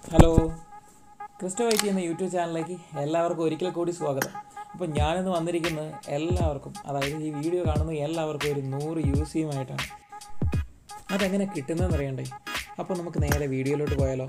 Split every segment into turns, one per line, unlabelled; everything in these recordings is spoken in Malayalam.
ഹലോ ക്രിസ്റ്റോ വൈറ്റി എന്ന യൂട്യൂബ് ചാനലിലേക്ക് എല്ലാവർക്കും ഒരിക്കൽ കൂടി സ്വാഗതം അപ്പോൾ ഞാനിന്ന് വന്നിരിക്കുന്നത് എല്ലാവർക്കും അതായത് ഈ വീഡിയോ കാണുന്ന എല്ലാവർക്കും ഒരു നൂറ് യൂസ് ചെയ്യുമായിട്ടാണ് അതെങ്ങനെ കിട്ടുന്നതെന്ന് അറിയണ്ടേ അപ്പോൾ നമുക്ക് നേരെ വീഡിയോയിലോട്ട് പോയാലോ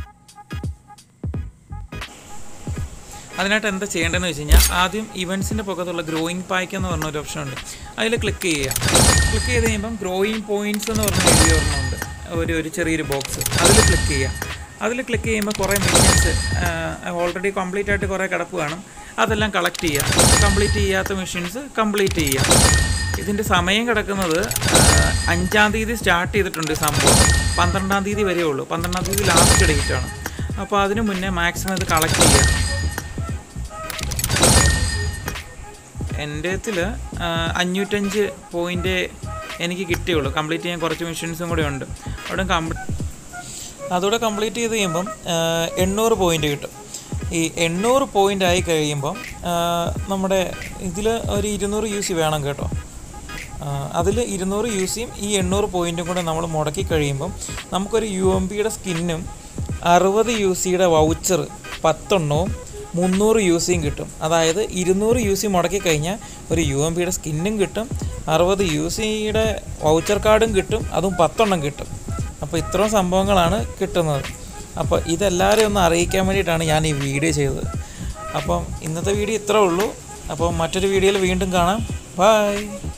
അതിനായിട്ട് എന്താ ചെയ്യേണ്ടതെന്ന് വെച്ച് കഴിഞ്ഞാൽ ആദ്യം ഇവൻസിൻ്റെ പുറത്തുള്ള ഗ്രോയിങ് പായ്ക്ക് എന്ന് പറഞ്ഞ ഒരു ഓപ്ഷൻ ഉണ്ട് അതിൽ ക്ലിക്ക് ചെയ്യുക ക്ലിക്ക് ചെയ്ത് കഴിയുമ്പം ഗ്രോയിങ് പോയിൻറ്റ്സ് എന്ന് പറഞ്ഞ വീഡിയോ ഒരെണ്ണമുണ്ട് ഒരു ഒരു ചെറിയൊരു ബോക്സ് അതിൽ ക്ലിക്ക് ചെയ്യുക അതിൽ ക്ലിക്ക് ചെയ്യുമ്പോൾ കുറേ മെഷീൻസ് ഓൾറെഡി കംപ്ലീറ്റ് ആയിട്ട് കുറേ കിടപ്പ് കാണും അതെല്ലാം കളക്ട് ചെയ്യുക കംപ്ലീറ്റ് ചെയ്യാത്ത മെഷീൻസ് കംപ്ലീറ്റ് ചെയ്യുക ഇതിൻ്റെ സമയം കിടക്കുന്നത് ആ, അഞ്ചാം തീയതി സ്റ്റാർട്ട് ചെയ്തിട്ടുണ്ട് ഈ സംഭവം പന്ത്രണ്ടാം തീയതി വരെ ഉള്ളൂ പന്ത്രണ്ടാം തീയതി ലാസ്റ്റ് ഡേറ്റ് ആണ് അപ്പോൾ അതിന് മുന്നേ മാക്സിമം ഇത് കളക്ട് ചെയ്യുക എൻ്റെ ഇതിൽ അഞ്ഞൂറ്റഞ്ച് പോയിൻ്റ് എനിക്ക് കിട്ടിയുള്ളൂ കംപ്ലീറ്റ് ചെയ്യാൻ കുറച്ച് മെഷീൻസും കൂടെ ഉണ്ട് അവിടെ കംപ്ലീ അതോടെ കംപ്ലീറ്റ് ചെയ്ത് കഴിയുമ്പം ആ, എണ്ണൂറ് പോയിൻ്റ് കിട്ടും ഈ എണ്ണൂറ് പോയിൻ്റ് ആയി കഴിയുമ്പം ആ, നമ്മുടെ ഇതിൽ ഒരു ഇരുന്നൂറ് യു സി വേണം കേട്ടോ അതിൽ ഇരുന്നൂറ് യു സിയും ഈ എണ്ണൂറ് പോയിൻറ്റും കൂടെ നമ്മൾ മുടക്കി കഴിയുമ്പം നമുക്കൊരു യു എം പിയുടെ സ്കിന്നും അറുപത് യു സിയുടെ വൗച്ചർ പത്തെണ്ണവും മുന്നൂറ് യു സിയും കിട്ടും അതായത് ഇരുന്നൂറ് യു സി മുടക്കി കഴിഞ്ഞാൽ ഒരു യു എം പിയുടെ സ്കിന്നും കിട്ടും അറുപത് യു സിയുടെ വൗച്ചർ കാർഡും കിട്ടും അതും പത്തെണ്ണം കിട്ടും അപ്പോൾ ഇത്രയും സംഭവങ്ങളാണ് കിട്ടുന്നത് അപ്പോൾ ഇതെല്ലാവരെയും ഒന്ന് അറിയിക്കാൻ വേണ്ടിയിട്ടാണ് ഞാൻ ഈ വീഡിയോ ചെയ്തത് അപ്പം ഇന്നത്തെ വീഡിയോ ഇത്രേ ഉള്ളൂ അപ്പോൾ മറ്റൊരു വീഡിയോയിൽ വീണ്ടും കാണാം ബൈ